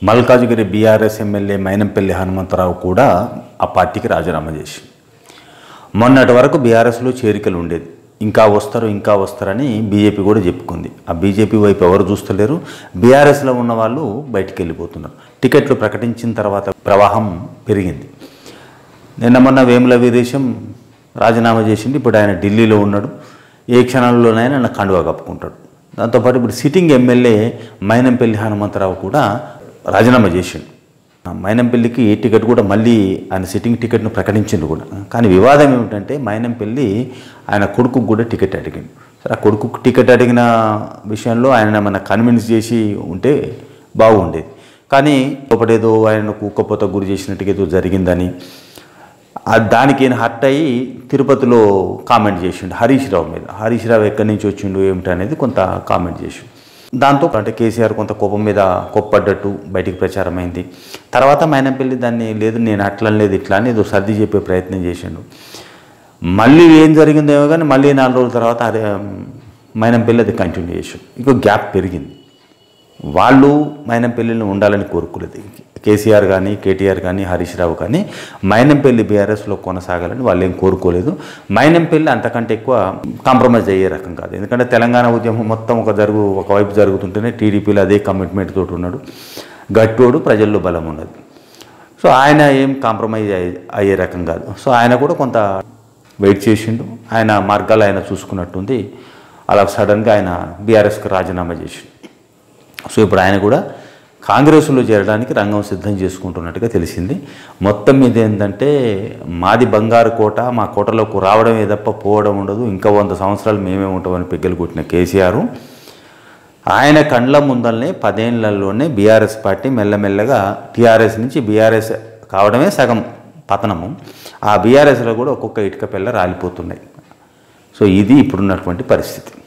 Malkajgiri BRS MLA Mynampally Hanumantharao కూడా ఆ పార్టీకి రాజీనామా చేసి మొన్నటి వరకు బీఆర్ఎస్లో చేరికలు ఉండేది ఇంకా వస్తారు ఇంకా వస్తారని బీజేపీ కూడా చెప్పుకుంది ఆ బీజేపీ వైపు ఎవరు చూస్తలేరు బీఆర్ఎస్లో ఉన్న వాళ్ళు బయటికి వెళ్ళిపోతున్నారు టికెట్లు ప్రకటించిన తర్వాత ప్రవాహం పెరిగింది నిన్న మొన్న వేముల వీరేశం రాజీనామా చేసింది ఇప్పుడు ఆయన ఢిల్లీలో ఉన్నాడు ఏ క్షణంలోనైనా ఆయన కండువా కప్పుకుంటాడు దాంతోపాటు ఇప్పుడు సిట్టింగ్ ఎమ్మెల్యే మైనంపల్లి హనుమంతరావు కూడా రాజీనామా చేసిండు ఆ మైనంపల్లికి ఈ టికెట్ కూడా మళ్ళీ ఆయన సిట్టింగ్ టికెట్ను ప్రకటించిండు కూడా కానీ వివాదం ఏమిటంటే మైనంపల్లి ఆయన కొడుకుకు కూడా టికెట్ అడిగిండు సరే ఆ కొడుకుకు టికెట్ అడిగిన విషయంలో ఆయన మన కన్విన్స్ చేసి ఉంటే బాగుండేది కానీ ఒకటేదో ఆయన కుక్కపోత గురి చేసినట్టుగా ఏదో జరిగిందని ఆ దానికి ఈయన హర్ట్ అయ్యి తిరుపతిలో కామెంట్ చేసిండు హరీష్ రావు మీద హరీష్ రావు ఎక్కడి నుంచి వచ్చిండు ఏమిటి అనేది కొంత కామెంట్ చేసిండు దాంతో అంటే కేసీఆర్ కొంత కోపం మీద కోప్పడ్డట్టు బయటికి ప్రచారం అయింది తర్వాత మైనంపల్లి దాన్ని లేదు నేను అట్లా లేదు ఇట్లా అని ఏదో సర్ది చెప్పే ప్రయత్నం చేసిండు మళ్ళీ ఏం జరిగిందేమో కానీ మళ్ళీ నాలుగు రోజుల తర్వాత అదే మైనంపల్లి అది కంటిన్యూ చేసాడు ఇంకో గ్యాప్ పెరిగింది వాళ్ళు మైనంపల్లిని ఉండాలని కోరుకోలేదు కేసీఆర్ కానీ కేటీఆర్ కానీ హరీష్ రావు కానీ మైనంపల్లి బీఆర్ఎస్లో కొనసాగాలని వాళ్ళు ఏం కోరుకోలేదు మైనంపల్లి అంతకంటే ఎక్కువ కాంప్రమైజ్ అయ్యే రకం కాదు ఎందుకంటే తెలంగాణ ఉద్యమం మొత్తం ఒక జరుగు ఒకవైపు జరుగుతుంటేనే టీడీపీలో అదే కమిట్మెంట్ తోటి ఉన్నాడు గట్టోడు ప్రజల్లో బలం ఉన్నది సో ఆయన ఏం కాంప్రమైజ్ అయ్యే అయ్యే రకం కాదు సో ఆయన కూడా కొంత వెయిట్ చేసిండు ఆయన మార్గాలు ఆయన చూసుకున్నట్టుంది అలా సడన్గా ఆయన బీఆర్ఎస్కి రాజీనామా చేసిండు సో ఇప్పుడు ఆయన కూడా కాంగ్రెస్లో చేరడానికి రంగం సిద్ధం చేసుకుంటున్నట్టుగా తెలిసింది మొత్తం మీద ఏంటంటే మాది బంగారు కోట మా కోటలోకి రావడమే తప్ప పోవడం ఉండదు ఇంకా వంద సంవత్సరాలు మేమే ఉంటామని పిగ్గలు కొట్టిన కేసీఆర్ ఆయన కండ్ల ముందల్నే పదేళ్లలోనే బీఆర్ఎస్ పార్టీ మెల్లమెల్లగా టీఆర్ఎస్ నుంచి బీఆర్ఎస్ కావడమే సగం పతనము ఆ బీఆర్ఎస్లో కూడా ఒక్కొక్క ఇటుక పిల్ల రాలిపోతున్నాయి సో ఇది ఇప్పుడున్నటువంటి పరిస్థితి